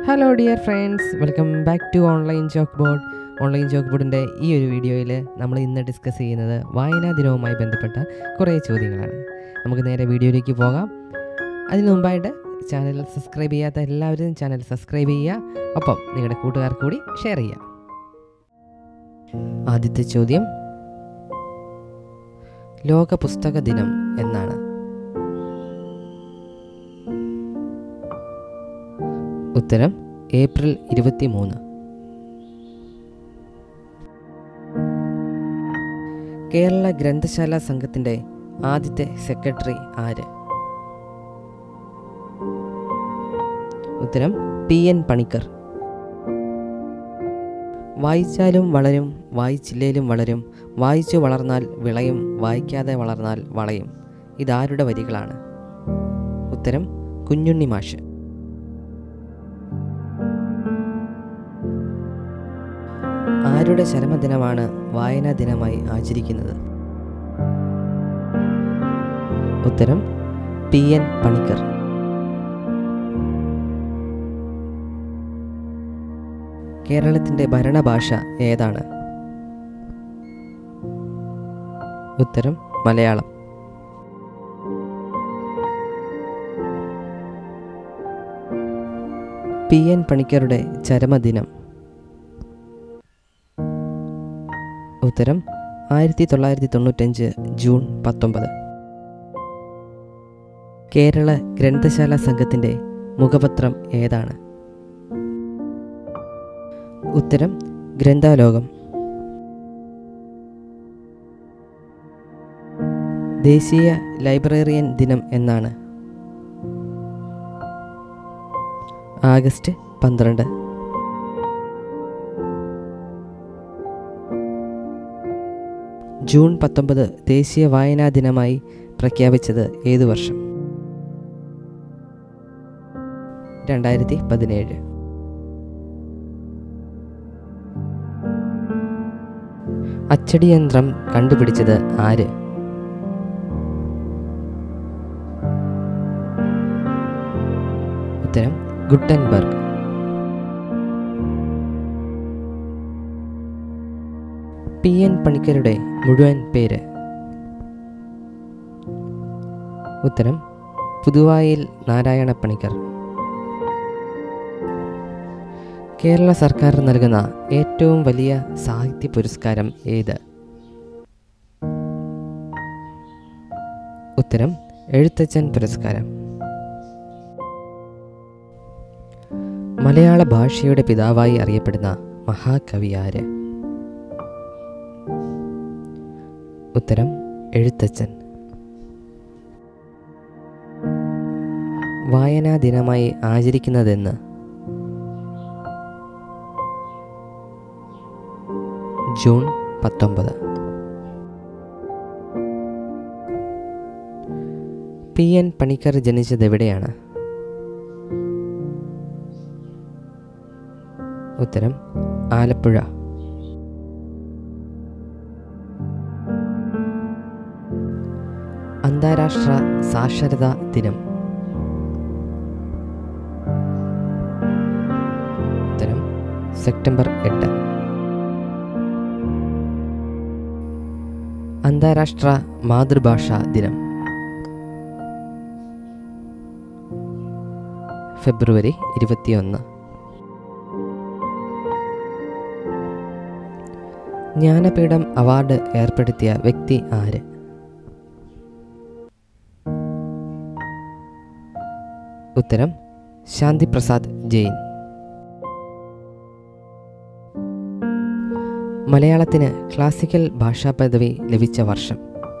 hello dear friends welcome back to online chalk board online chalk ബോർഡിൻ്റെ ഈ ഒരു വീഡിയോയിൽ നമ്മൾ ഇന്ന് ഡിസ്കസ് ചെയ്യുന്നത് വായനാ ദിനവുമായി ബന്ധപ്പെട്ട കുറേ ചോദ്യങ്ങളാണ് നമുക്ക് നേരെ വീഡിയോയിലേക്ക് പോകാം അതിനു മുമ്പായിട്ട് ചാനൽ സബ്സ്ക്രൈബ് ചെയ്യാത്ത എല്ലാവരും ചാനൽ സബ്സ്ക്രൈബ് ചെയ്യുക ഒപ്പം നിങ്ങളുടെ കൂട്ടുകാർക്ക് കൂടി ഷെയർ ചെയ്യുക ആദ്യത്തെ ചോദ്യം ലോക പുസ്തക ദിനം എന്നാണ് ഉത്തരം ഏപ്രിൽ ഇരുപത്തി മൂന്ന് കേരള ഗ്രന്ഥശാല സംഘത്തിൻ്റെ ആദ്യത്തെ സെക്രട്ടറി ആര് ഉത്തരം പി എൻ പണിക്കർ വായിച്ചാലും വളരും വായിച്ചില്ലേലും വളരും വായിച്ചു വളർന്നാൽ വിളയും വായിക്കാതെ വളർന്നാൽ വളയും ഇതാരുടെ വരികളാണ് ഉത്തരം കുഞ്ഞുണ്ണി മാഷ് ആരുടെ ചരമദിനമാണ് വായനാ ദിനമായി ആചരിക്കുന്നത് ഉത്തരം പി എൻ പണിക്കർ കേരളത്തിൻ്റെ ഭരണഭാഷ ഏതാണ് ഉത്തരം മലയാളം പി എൻ പണിക്കരുടെ ചരമദിനം ഉത്തരം ആയിരത്തി തൊള്ളായിരത്തി തൊണ്ണൂറ്റഞ്ച് ജൂൺ പത്തൊമ്പത് കേരള ഗ്രന്ഥശാല സംഘത്തിൻ്റെ മുഖപത്രം ഏതാണ് ഉത്തരം ഗ്രന്ഥാലോകം ദേശീയ ലൈബ്രറിയൻ ദിനം എന്നാണ് ആഗസ്റ്റ് പന്ത്രണ്ട് ജൂൺ പത്തൊമ്പത് ദേശീയ വായനാ ദിനമായി പ്രഖ്യാപിച്ചത് ഏതു വർഷം രണ്ടായിരത്തി പതിനേഴ് അച്ചടി യന്ത്രം കണ്ടുപിടിച്ചത് ആര് ഉത്തരം ഗുട്ടൻബർഗ് പി എൻ പണിക്കരുടെ മുഴുവൻ പേര് ഉത്തരം പുതുവായിൽ നാരായണ പണിക്കർ കേരള സർക്കാർ നൽകുന്ന ഏറ്റവും വലിയ സാഹിത്യ പുരസ്കാരം ഏത് ഉത്തരം എഴുത്തച്ഛൻ പുരസ്കാരം മലയാള ഭാഷയുടെ പിതാവായി അറിയപ്പെടുന്ന മഹാകവി ആര് ഉത്തരം എഴുത്തച്ഛൻ വായനാ ദിനമായി ആചരിക്കുന്നതെന്ന് ജൂൺ പത്തൊമ്പത് പി എൻ പണിക്കർ ജനിച്ചത് എവിടെയാണ് ഉത്തരം ആലപ്പുഴ അന്താരാഷ്ട്ര സാക്ഷരതാ ദിനം ഉത്തരം സെപ്റ്റംബർ എട്ട് അന്താരാഷ്ട്ര മാതൃഭാഷാ ദിനം ഫെബ്രുവരി ഇരുപത്തിയൊന്ന് ജ്ഞാനപീഠം അവാർഡ് ഏർപ്പെടുത്തിയ വ്യക്തി ആര് ഉത്തരം ശാന്തിപ്രസാദ് ജെയിൻ മലയാളത്തിന് ക്ലാസിക്കൽ ഭാഷാ പദവി ലഭിച്ച വർഷം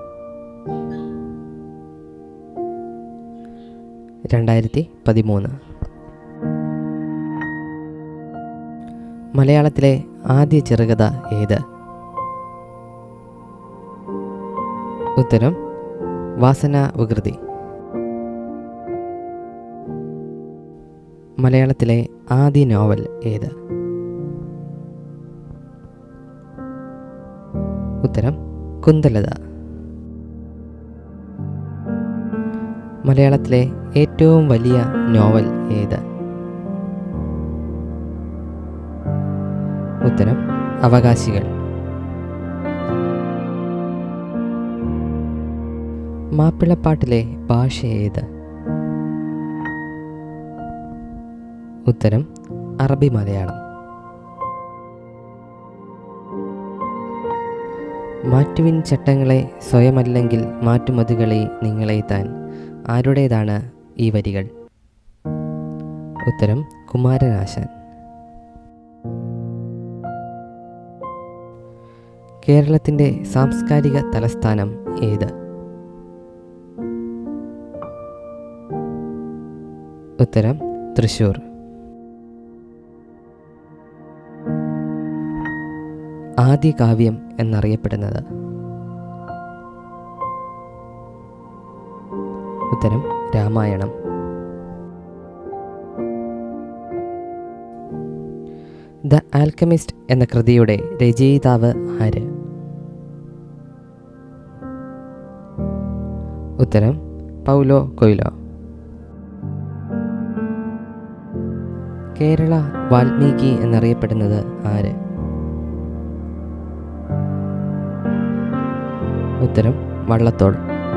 രണ്ടായിരത്തി പതിമൂന്ന് മലയാളത്തിലെ ആദ്യ ചെറുകഥ ഏത് ഉത്തരം വാസന വികൃതി മലയാളത്തിലെ ആദ്യ നോവൽ ഏത് ഉത്തരം കുന്തലത മലയാളത്തിലെ ഏറ്റവും വലിയ നോവൽ ഏത് ഉത്തരം അവകാശികൾ മാപ്പിളപ്പാട്ടിലെ ഭാഷ ഏത് ഉത്തരം അറബി മലയാളം മാറ്റുവിൻ ചട്ടങ്ങളെ സ്വയമല്ലെങ്കിൽ മാറ്റുമതുകളെ നിങ്ങളെ താൻ ആരുടേതാണ് ഈ വരികൾ ഉത്തരം കുമാരനാശാൻ കേരളത്തിൻ്റെ സാംസ്കാരിക തലസ്ഥാനം ഏത് ഉത്തരം തൃശൂർ ആദ്യ കാവ്യം എന്നറിയപ്പെടുന്നത് ഉത്തരം രാമായണം ദ ആൽക്കമിസ്റ്റ് എന്ന കൃതിയുടെ രചയിതാവ് ആര് ഉത്തരം പൗലോ കൊയ്ലോ കേരള വാൽമീകി എന്നറിയപ്പെടുന്നത് ആര് ഉത്തരം വള്ളത്തോൾ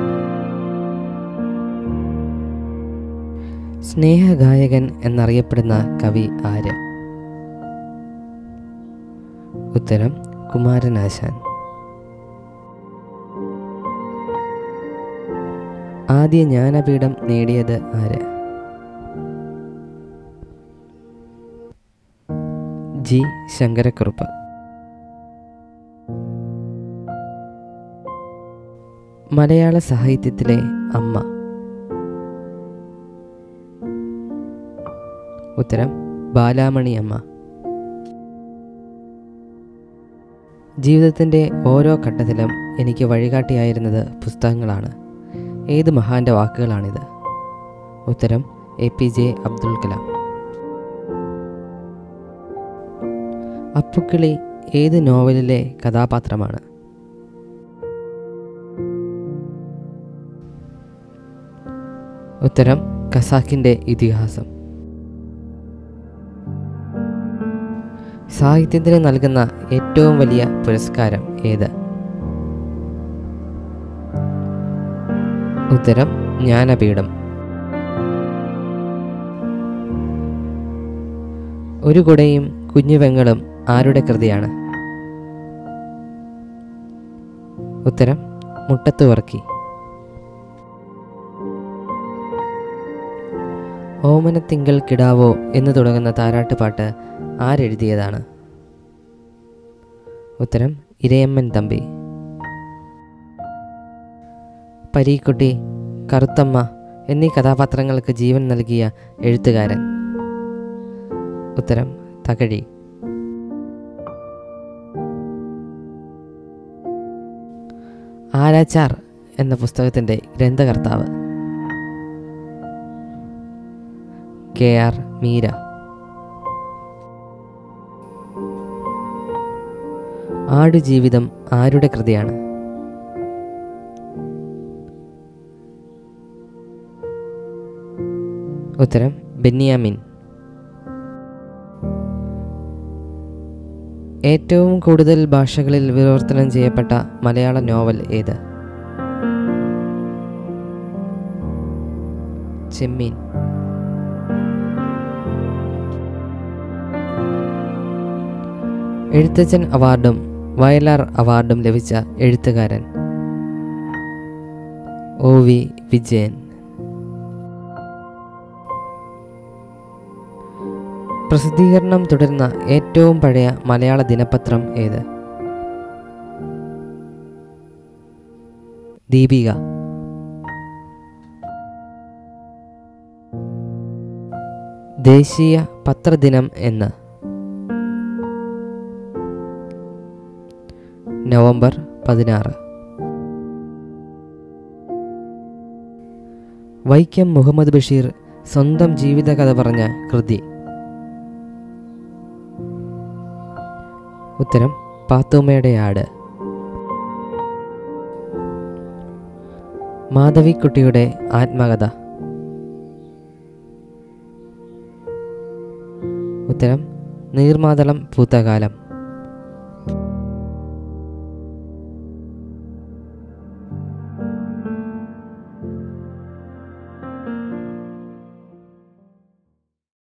സ്നേഹഗായകൻ എന്നറിയപ്പെടുന്ന കവി ആര് ഉത്തരം കുമാരനാശാൻ ആദ്യ ജ്ഞാനപീഠം നേടിയത് ആര് ജി ശങ്കരക്കുറുപ്പ് മലയാള സാഹിത്യത്തിലെ അമ്മ ഉത്തരം ബാലാമണി അമ്മ ജീവിതത്തിൻ്റെ ഓരോ ഘട്ടത്തിലും എനിക്ക് വഴികാട്ടിയായിരുന്നത് പുസ്തകങ്ങളാണ് ഏത് മഹാന്റെ വാക്കുകളാണിത് ഉത്തരം A P J Abdul Kalam Appukkili ഏത് നോവലിലെ കഥാപാത്രമാണ് ഉത്തരം ഖസാക്കിൻ്റെ ഇതിഹാസം സാഹിത്യത്തിന് നൽകുന്ന ഏറ്റവും വലിയ പുരസ്കാരം ഏത് ഉത്തരം ജ്ഞാനപീഠം ഒരു കുടയും കുഞ്ഞുപെങ്ങളും ആരുടെ കൃതിയാണ് ഉത്തരം മുട്ടത്ത് വർക്കി ഓമനത്തിങ്കൾ കിടാവോ എന്ന് തുടങ്ങുന്ന താരാട്ടുപാട്ട് ആരെഴുതിയതാണ് ഉത്തരം ഇരയമ്മൻ തമ്പി പരീക്കുട്ടി കറുത്തമ്മ എന്നീ കഥാപാത്രങ്ങൾക്ക് ജീവൻ നൽകിയ എഴുത്തുകാരൻ ഉത്തരം തകഴി ആരാച്ചാർ എന്ന പുസ്തകത്തിൻ്റെ ഗ്രന്ഥകർത്താവ് കെ ആർ മീര ആടുജീവിതം ആരുടെ കൃതിയാണ് ഉത്തരം ബെന്യാമിൻ ഏറ്റവും കൂടുതൽ ഭാഷകളിൽ വിവർത്തനം ചെയ്യപ്പെട്ട മലയാള നോവൽ ഏത് ചെമ്മീൻ എഴുത്തച്ഛൻ അവാർഡും വയലാർ അവാർഡും ലഭിച്ച എഴുത്തുകാരൻ ഒ വി വിജയൻ പ്രസിദ്ധീകരണം തുടരുന്ന ഏറ്റവും പഴയ മലയാള ദിനപത്രം ഏത് ദീപിക ദേശീയ പത്രദിനം എന്ന് നവംബർ പതിനാറ് വൈക്കം മുഹമ്മദ് ബഷീർ സ്വന്തം ജീവിതകഥ പറഞ്ഞ കൃതി ഉത്തരം പാത്തുമ്മയുടെ ആട് മാധവിക്കുട്ടിയുടെ ആത്മകഥ ഉത്തരം നീർമാതളം പൂത്തകാലം